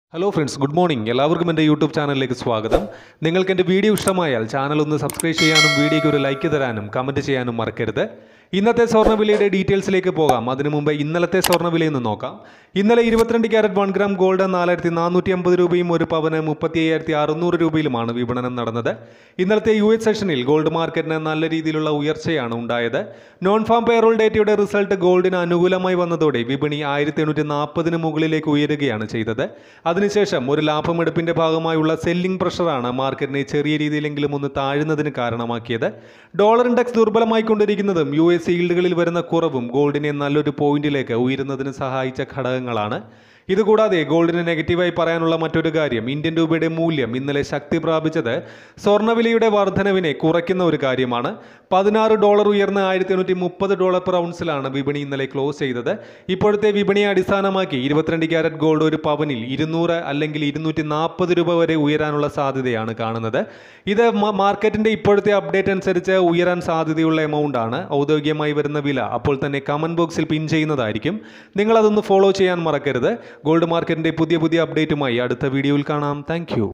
hello friends good morning എല്ലാവർക്കും എൻ്റെ YouTube ചാനലിലേക്ക് സ്വാഗതം നിങ്ങൾക്ക് എൻ്റെ വീഡിയോ ഇഷ്ടമായാൽ ചാനൽ ഒന്ന് സബ്സ്ക്രൈബ് ചെയ്യാനും വീഡിയോയ്ക്ക് ഒരു ലൈക്ക് തരാനും കമൻറ്റ് ചെയ്യാനും മറക്കരുത് ഇന്നത്തെ സ്വർണ്ണവിലയുടെ ഡീറ്റെയിൽസിലേക്ക് പോകാം അതിനു മുമ്പ് ഇന്നലത്തെ സ്വർണ്ണവിലയൊന്ന് നോക്കാം ഇന്നലെ ഇരുപത്തിരണ്ട് ക്യാരറ്റ് വൺ ഗ്രാം ഗോൾഡ് നാലായിരത്തി നാനൂറ്റി അമ്പത് രൂപയും ഒരു പവന് മുപ്പത്തി അയ്യായിരത്തി അറുന്നൂറ് രൂപയിലുമാണ് വിപണനം നടന്നത് ഇന്നലത്തെ യു എസ് സെഷനിൽ ഗോൾഡ് മാർക്കറ്റിന് നല്ല രീതിയിലുള്ള ഉയർച്ചയാണ് ഉണ്ടായത് നോൺ ഫാം പേറോൾ ഡേറ്റയുടെ റിസൾട്ട് ഗോൾഡിന് അനുകൂലമായി വന്നതോടെ വിപണി ആയിരത്തി എണ്ണൂറ്റി നാൽപ്പതിന് മുകളിലേക്ക് ഉയരുകയാണ് ചെയ്തത് അതിനുശേഷം ഒരു ലാഭമെടുപ്പിന്റെ ഭാഗമായുള്ള സെല്ലിംഗ് പ്രഷറാണ് മാർക്കറ്റിനെ ചെറിയ രീതിയിലെങ്കിലും ഒന്ന് താഴുന്നതിന് കാരണമാക്കിയത് ഡോളർ ഇൻഡെക്സ് ദുർബലമായിക്കൊണ്ടിരിക്കുന്നതും യു എസ് ഈൽഡുകളിൽ വരുന്ന കുറവും ഗോൾഡിനെ നല്ലൊരു പോയിന്റിലേക്ക് ഉയരുന്നതിന് സഹായിച്ച ഘടകങ്ങളാണ് ഇതുകൂടാതെ ഗോൾഡിന് നെഗറ്റീവായി പറയാനുള്ള മറ്റൊരു കാര്യം ഇന്ത്യൻ രൂപയുടെ മൂല്യം ഇന്നലെ ശക്തി പ്രാപിച്ചത് സ്വർണ്ണവിലയുടെ വർധനവിനെ കുറയ്ക്കുന്ന ഒരു കാര്യമാണ് പതിനാറ് ഡോളർ ഉയർന്ന് ആയിരത്തി എണ്ണൂറ്റി മുപ്പത് ഡോളർ പെർ ഔൺസിലാണ് വിപണി ഇന്നലെ ക്ലോസ് ചെയ്തത് ഇപ്പോഴത്തെ വിപണിയെ അടിസ്ഥാനമാക്കി ഇരുപത്തിരണ്ട് ക്യാരറ്റ് ഗോൾഡ് ഒരു പവനിൽ ഇരുന്നൂറ് അല്ലെങ്കിൽ ഇരുന്നൂറ്റി നാൽപ്പത് രൂപ വരെ ഉയരാനുള്ള സാധ്യതയാണ് കാണുന്നത് ഇത് മ- മാർക്കറ്റിന്റെ ഇപ്പോഴത്തെ അപ്ഡേറ്റ് അനുസരിച്ച് ഉയരാൻ സാധ്യതയുള്ള എമൗണ്ട് ആണ് ഔദ്യോഗികമായി വരുന്ന വില അപ്പോൾ തന്നെ കമന്റ് ബോക്സിൽ പിൻ ചെയ്യുന്നതായിരിക്കും നിങ്ങൾ അതൊന്ന് ഫോളോ ചെയ്യാൻ മറക്കരുത് ഗോൾഡ് മാർക്കറ്റിന്റെ പുതിയ പുതിയ അപ്ഡേറ്റുമായി അടുത്ത വീഡിയോയിൽ കാണാം താങ്ക്